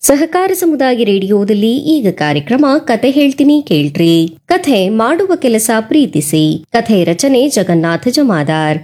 ಸಹಕಾರ ಸಮುದಾಯ ರೇಡಿಯೋದಲ್ಲಿ ಈಗ ಕಾರ್ಯಕ್ರಮ ಕತೆ ಹೇಳ್ತೀನಿ ಕೇಳ್ರಿ ಕಥೆ ಮಾಡುವ ಕೆಲಸ ಪ್ರೀತಿಸಿ ಕಥೆ ರಚನೆ ಜಗನ್ನಾಥ ಜಮಾದಾರ್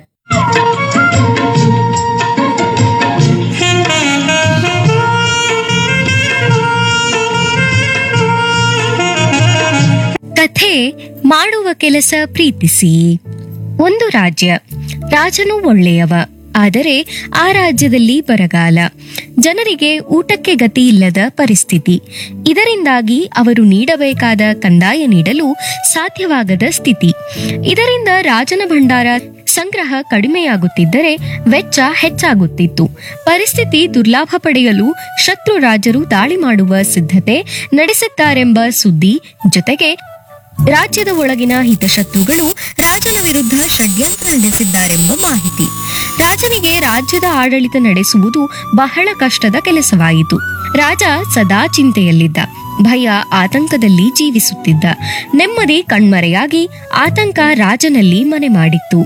ಕಥೆ ಮಾಡುವ ಕೆಲಸ ಪ್ರೀತಿಸಿ ಒಂದು ರಾಜ್ಯ ರಾಜನು ಒಳ್ಳೆಯವ ಆದರೆ ಆ ರಾಜ್ಯದಲ್ಲಿ ಬರಗಾಲ ಜನರಿಗೆ ಊಟಕ್ಕೆ ಗತಿ ಇಲ್ಲದ ಪರಿಸ್ಥಿತಿ ಇದರಿಂದಾಗಿ ಅವರು ನೀಡಬೇಕಾದ ಕಂದಾಯ ನೀಡಲು ಸಾಧ್ಯವಾಗದ ಸ್ಥಿತಿ ಇದರಿಂದ ರಾಜನ ಭಂಡಾರ ಸಂಗ್ರಹ ಕಡಿಮೆಯಾಗುತ್ತಿದ್ದರೆ ವೆಚ್ಚ ಹೆಚ್ಚಾಗುತ್ತಿತ್ತು ಪರಿಸ್ಥಿತಿ ದುರ್ಲಾಭ ಪಡೆಯಲು ಶತ್ರು ರಾಜರು ದಾಳಿ ಮಾಡುವ ಸಿದ್ಧತೆ ನಡೆಸುತ್ತಾರೆಂಬ ಸುದ್ದಿ ಜೊತೆಗೆ ರಾಜ್ಯದ ಒಳಗಿನ ಹಿತಶತ್ರುಗಳು ರಾಜನ ವಿರುದ್ಧ ಷಡ್ಯಂತ್ರ ನಡೆಸಿದ್ದಾರೆಂಬ ಮಾಹಿತಿ ರಾಜನಿಗೆ ರಾಜ್ಯದ ಆಡಳಿತ ನಡೆಸುವುದು ಬಹಳ ಕಷ್ಟದ ಕೆಲಸವಾಯಿತು ರಾಜ ಸದಾ ಚಿಂತೆಯಲ್ಲಿದ್ದ ಭಯ ಆತಂಕದಲ್ಲಿ ಜೀವಿಸುತ್ತಿದ್ದ ನೆಮ್ಮದಿ ಕಣ್ಮರೆಯಾಗಿ ಆತಂಕ ರಾಜನಲ್ಲಿ ಮನೆ ಮಾಡಿತ್ತು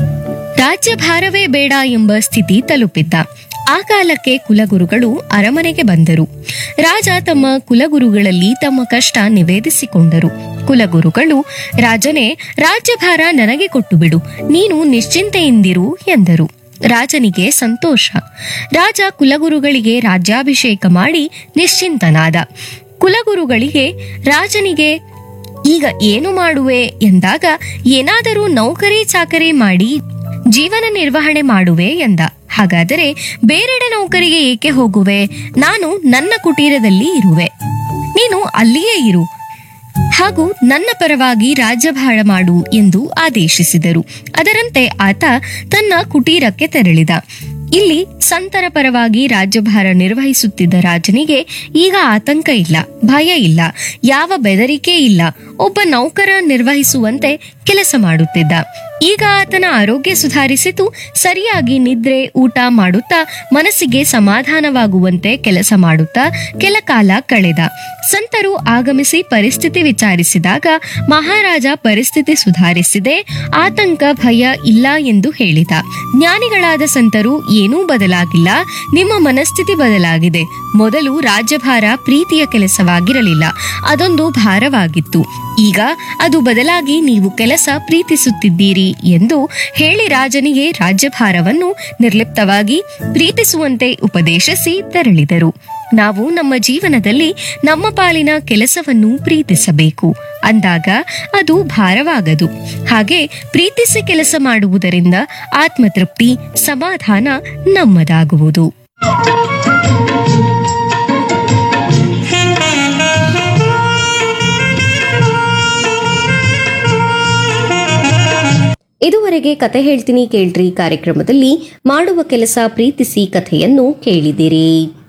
ರಾಜ್ಯಭಾರವೇ ಬೇಡ ಎಂಬ ಸ್ಥಿತಿ ತಲುಪಿದ್ದ ಆ ಕಾಲಕ್ಕೆ ಕುಲಗುರುಗಳು ಅರಮನೆಗೆ ಬಂದರು ರಾಜ ತಮ್ಮ ಕುಲಗುರುಗಳಲ್ಲಿ ತಮ್ಮ ಕಷ್ಟ ನಿವೇದಿಸಿಕೊಂಡರು ಕುಲಗುರುಗಳು ರಾಜನೇ ರಾಜ್ಯಭಾರ ನನಗೆ ಕೊಟ್ಟು ಬಿಡು ನೀನು ನಿಶ್ಚಿಂತೆಯಿಂದಿರು ಎಂದರು ರಾಜನಿಗೆ ಸಂತೋಷ ರಾಜ ಕುಲಗುರುಗಳಿಗೆ ರಾಜ್ಯಾಭಿಷೇಕ ಮಾಡಿ ನಿಶ್ಚಿಂತನಾದ ಕುಲಗುರುಗಳಿಗೆ ರಾಜನಿಗೆ ಈಗ ಏನು ಮಾಡುವೆ ಎಂದಾಗ ಏನಾದರೂ ನೌಕರಿ ಚಾಕರಿ ಮಾಡಿ ಜೀವನ ನಿರ್ವಹಣೆ ಮಾಡುವೆ ಎಂದ ಹಾಗಾದರೆ ಬೇರೆಡೆ ನೌಕರಿಗೆ ಏಕೆ ಹೋಗುವೆ ನಾನು ನನ್ನ ಕುಟೀರದಲ್ಲಿ ಇರುವೆ ನೀನು ಅಲ್ಲಿಯೇ ಇರು ಹಾಗೂ ನನ್ನ ಪರವಾಗಿ ರಾಜ್ಯಭಾರ ಮಾಡು ಎಂದು ಆದೇಶಿಸಿದರು ಅದರಂತೆ ಆತ ತನ್ನ ಕುಟೀರಕ್ಕೆ ತೆರಳಿದ ಇಲ್ಲಿ ಸಂತರ ಪರವಾಗಿ ರಾಜ್ಯಭಾರ ನಿರ್ವಹಿಸುತ್ತಿದ್ದ ರಾಜನಿಗೆ ಈಗ ಆತಂಕ ಇಲ್ಲ ಭಯ ಇಲ್ಲ ಯಾವ ಬೆದರಿಕೆ ಇಲ್ಲ ಒಬ್ಬ ನೌಕರ ನಿರ್ವಹಿಸುವಂತೆ ಕೆಲಸ ಮಾಡುತ್ತಿದ್ದ ಈಗ ಆತನ ಆರೋಗ್ಯ ಸುಧಾರಿಸಿತು ಸರಿಯಾಗಿ ನಿದ್ರೆ ಊಟ ಮಾಡುತ್ತಾ ಮನಸ್ಸಿಗೆ ಸಮಾಧಾನವಾಗುವಂತೆ ಕೆಲಸ ಮಾಡುತ್ತಾ ಕೆಲ ಕಾಲ ಕಳೆದ ಸಂತರು ಆಗಮಿಸಿ ಪರಿಸ್ಥಿತಿ ವಿಚಾರಿಸಿದಾಗ ಮಹಾರಾಜ ಪರಿಸ್ಥಿತಿ ಸುಧಾರಿಸಿದೆ ಆತಂಕ ಭಯ ಇಲ್ಲ ಎಂದು ಹೇಳಿದ ಜ್ಞಾನಿಗಳಾದ ಸಂತರು ಏನೂ ಬದಲಾಗಿಲ್ಲ ನಿಮ್ಮ ಮನಸ್ಥಿತಿ ಬದಲಾಗಿದೆ ಮೊದಲು ರಾಜ್ಯಭಾರ ಪ್ರೀತಿಯ ಕೆಲಸವಾಗಿರಲಿಲ್ಲ ಅದೊಂದು ಭಾರವಾಗಿತ್ತು ಈಗ ಅದು ಬದಲಾಗಿ ನೀವು ಕೆಲಸ ಪ್ರೀತಿಸುತ್ತಿದ್ದೀರಿ ಎಂದು ಹೇಳಿ ರಾಜನಿಗೆ ರಾಜ್ಯಭಾರವನ್ನು ನಿರ್ಲಿಪ್ತವಾಗಿ ಪ್ರೀತಿಸುವಂತೆ ಉಪದೇಶಿಸಿ ತೆರಳಿದರು ನಾವು ನಮ್ಮ ಜೀವನದಲ್ಲಿ ನಮ್ಮ ಪಾಲಿನ ಕೆಲಸವನ್ನು ಪ್ರೀತಿಸಬೇಕು ಅಂದಾಗ ಅದು ಭಾರವಾಗದು ಹಾಗೆ ಪ್ರೀತಿಸಿ ಕೆಲಸ ಮಾಡುವುದರಿಂದ ಆತ್ಮತೃಪ್ತಿ ಸಮಾಧಾನ ನಮ್ಮದಾಗುವುದು ಇದುವರೆಗೆ ಕತೆ ಹೇಳ್ತೀನಿ ಕೇಳ್ರಿ ಕಾರ್ಯಕ್ರಮದಲ್ಲಿ ಮಾಡುವ ಕೆಲಸ ಪ್ರೀತಿಸಿ ಕಥೆಯನ್ನು ಕೇಳಿದಿರಿ